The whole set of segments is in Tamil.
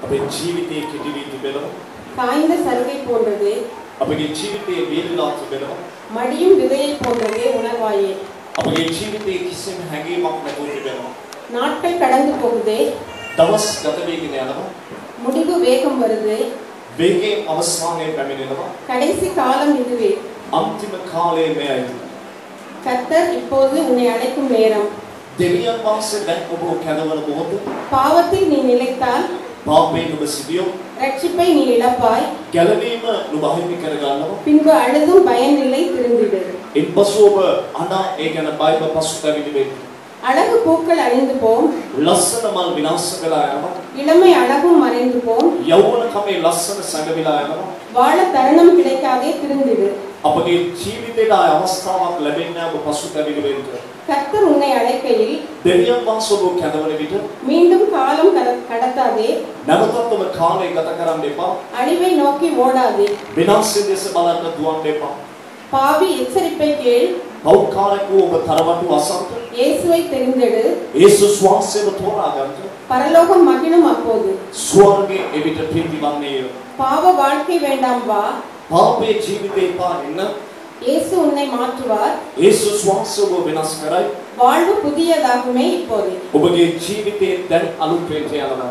අපේ ජීවිතයේ කෙටි වී තිබෙනවා. காய்ந்த சருகை போன்றது අපගේ ජීවිතයේ වේදනා තිබෙනවා. மடியும் விதையை போன்றதே உணர்வாயே අපගේ ජීවිතයේ කිසිම හැඟීමක් නැතුව තිබෙනවා. நாட்கள் கடந்து போகுதே දවස් ගත වේගෙන යනවා. முடிவு வேகம் வருது වේගයෙන් අවසානයේ පැමිණෙනවා. கடைசி காலம் இதுவே අන්තිම කාලයේ මෙයයි. கர்த்தர் இப்போது உன்னை அழைக்கும் நேரம் දෙවියන් වහන්සේ දැන් ඔබ කැඳවන මොහොත பாவத்தில் நீ நிலைத்தால் පාපයෙන් ඔබ සිටියෝ ரட்சிப்பை நீ இழப்பாய் ගැලවීම නුඹ අහිමි කරගන්නවා. பின்பு அழுதும் பயனில்லை திருந்திடு ඉන්පසු ඔබ අනා ඒ ගැන බයිබ පසුතැවිලි වෙන්න. அழகு பூக்கள் அழிந்து போம் ලස්සන මල් විනාශ වෙලා යනවා. இளமை அழகும் மறைந்து போம் යෞවනකමේ ලස්සන සැඟවිලා යනවා. வாழ தருணம் கிடைக்காதே திருந்திடு අපගේ ජීවිතේට ආය අවස්ථාවක් ලැබෙන්නේ ඔබ පසුතැවිලි වෙන්න. கர்த்தர் உன்னை அழைக்கையில் දෙවියන් වහන්සේ ඔබ කැඳවන විට மீண்டும் காலம் கட- கடத்தாதே නැවතත් ඔබ කාලය ගත කරන්න එපා. அழிவை நோக்கி ஓடாதே විනාශය දෙස බලන්න දුවන්න එපා. பாவி எச்சரிப்பை கேள் පෞකාරක වූ ඔබ තරවටු අසන්ත இயேசுவை தெரிந்தெடு ඒසුස් වහන්සේව තෝරා ගන්න. பரலோகம் மகிழும் அப்போது ස්වර්ගයේ එවිට පිරිවන්නේය. பாவ வாழ்க்கை வேண்டாம் வா පාපයේ ජීවිතේ පා එන්න இயேசு உன்னை மாற்றுவார் ඒසුස් වහන්සේ ඔබ වෙනස් කරයි. வாழ்வு புதியதாகுமே இப்போது ඔබගේ ජීවිතේ දැන් අලුත් වෙන්න යනවා.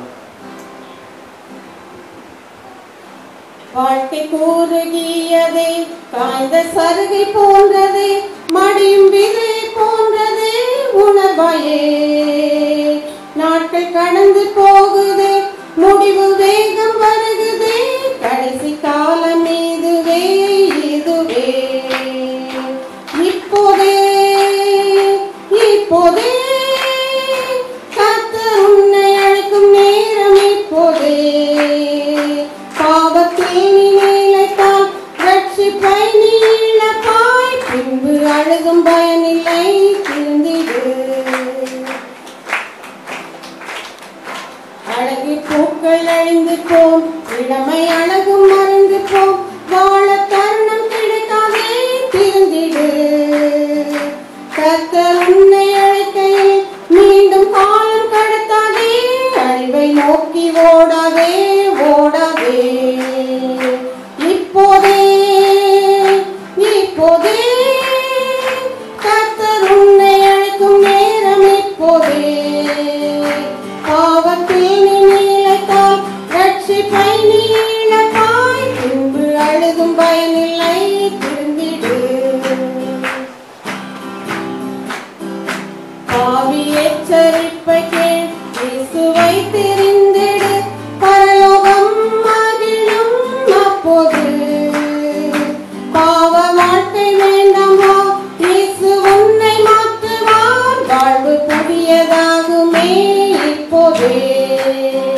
வாழ்க்கை கூறுகியதே காய்ந்த சருகை போன்றதே மடியும் விதை போன்றதே உணர்வாயே நாட்கள் கடந்து போகுதே முடிவு வேகம் வருகுதே கடைசி காலம் இதுவே இதுவே இப்போதே இப்போதே கர்த்தர் உன்னை அழைக்கும் நேரம் இப்போதே பாவத்தில் நீ நிலைத்தால் ரட்சிப்பை நீ இழப்பாய் பின்பு அழுகும் பயனில்லை திருந்திடு அழகு பூக்கள் அழிந்து போம் இளமை அழகும் மறைந்து போம் வாழ தருணம் கிடைக்காதே திருந்திடு கர்த்தர் உன்னை அழைக்கையில் மீண்டும் காலம் கடத்தாதே அழிவை நோக்கி ஓடாதே ஓடாதே இப்போதே இப்போதே கர்த்தர் உன்னை அழைக்கும் நேரம் இப்போதே பாவத்தில் நீ நிலைத்தால் ரட்சிப்பை நீ இழப்பாய் பின்பு அழுதும் பயனில்லை திருந்திடு பாவி எச்சரிப்பை கேள் இயேசுவை தெரிந்திடு பரலோகம் மகிழும் அப்போது பாவ வாழ்க்கை வேண்டாமா இயேசு உன்னை மாற்றுவார் வாழ்வு புதியதாகுமே இப்போதே